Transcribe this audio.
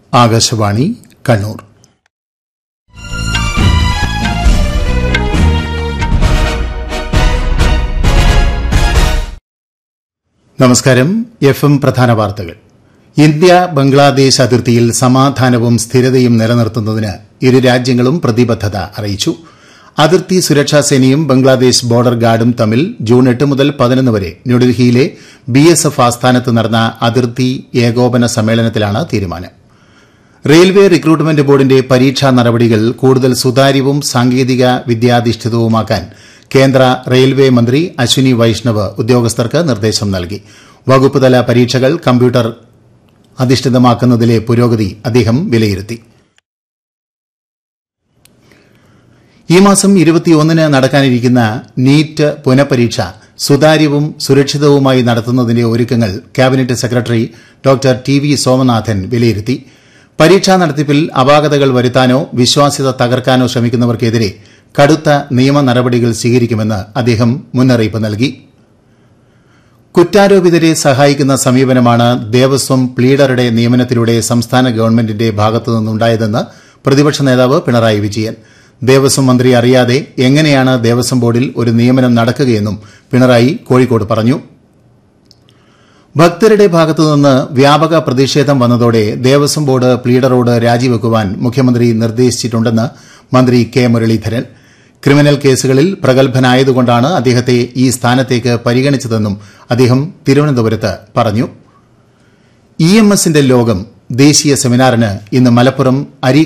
ആകാശവാണി കണ്ണൂർ നമസ്കാരം F M പ്രധാന വാർത്തകൾ ഇന്ത്യ ബംഗ്ലാദേശ് അതിർത്തിയിൽ സമാധാനവും സ്ഥിരതയും നിലനിർത്തുന്നതിന് ഇരു രാജ്യങ്ങളും പ്രതിബദ്ധത അറിയിച്ചു അതിർത്തി സുരക്ഷാ സേനയും ബംഗ്ലാദേശ് ബോർഡർ ഗാർഡും തമ്മിൽ ജൂൺ എട്ട് മുതൽ പതിനൊന്ന് വരെ ന്യൂഡൽഹിയിലെ ബി എസ് എഫ് ആസ്ഥാനത്ത് നടന്ന അതിർത്തി ഏകോപന സമ്മേളനത്തിലാണ് തീരുമാനം റെയിൽവേ റിക്രൂട്ട്മെന്റ് ബോർഡിന്റെ പരീക്ഷാ നടപടികൾ കൂടുതൽ സുതാര്യവും സാങ്കേതിക വിദ്യാധിഷ്ഠിതവുമാക്കാൻ കേന്ദ്ര റെയിൽവേ മന്ത്രി അശ്വിനി വൈഷ്ണവ് ഉദ്യോഗസ്ഥർക്ക് നിർദ്ദേശം നൽകി വകുപ്പ് തല പരീക്ഷകൾ കമ്പ്യൂട്ടർ അധിഷ്ഠിതമാക്കുന്നതിലെ പുരോഗതി അദ്ദേഹം വിലയിരുത്തി ഈ മാസം ഇരുപത്തിയൊന്നിന് നടക്കാനിരിക്കുന്ന നീറ്റ് പുനഃപരീക്ഷ സുതാര്യവും സുരക്ഷിതവുമായി നടത്തുന്നതിന്റെ ഒരുക്കങ്ങൾ cabinet secretary doctor T V Somanathan വിലയിരുത്തി പരീക്ഷാ നടത്തിപ്പിൽ അപാകതകൾ വരുത്താനോ വിശ്വാസ്യത തകർക്കാനോ ശ്രമിക്കുന്നവർക്കെതിരെ കടുത്ത നിയമ നടപടികൾ സ്വീകരിക്കുമെന്ന് അദ്ദേഹം മുന്നറിയിപ്പ് നൽകി കുറ്റാരോപിതരെ സഹായിക്കുന്ന സമീപനമാണ് ദേവസ്വം പ്ലീഡറുടെ നിയമനത്തിലൂടെ സംസ്ഥാന ഗവൺമെന്റിന്റെ ഭാഗത്തുനിന്നുണ്ടായതെന്ന് പ്രതിപക്ഷ നേതാവ് പിണറായി വിജയൻ ദേവസ്വം മന്ത്രി അറിയാതെ എങ്ങനെയാണ് ദേവസ്വം ബോർഡിൽ ഒരു നിയമനം നടക്കുകയെന്നും പിണറായി കോഴിക്കോട് പറഞ്ഞു ഭക്തരുടെ ഭാഗത്തുനിന്ന് വ്യാപക പ്രതിഷേധം വന്നതോടെ ദേവസ്വം ബോർഡ് പ്ലീഡറോട് രാജിവെക്കുവാൻ മുഖ്യമന്ത്രി നിർദ്ദേശിച്ചിട്ടുണ്ടെന്ന് മന്ത്രി കെ മുരളീധരൻ ക്രിമിനൽ കേസുകളിൽ പ്രഗത്ഭനായതുകൊണ്ടാണ് അദ്ദേഹത്തെ ഈ സ്ഥാനത്തേക്ക് പരിഗണിച്ചതെന്നും അദ്ദേഹം തിരുവനന്തപുരത്ത് പറഞ്ഞു ഇ എം എസിന്റെ ലോകം ദേശീയ സെമിനാറിന് ഇന്ന് മലപ്പുറം അരീ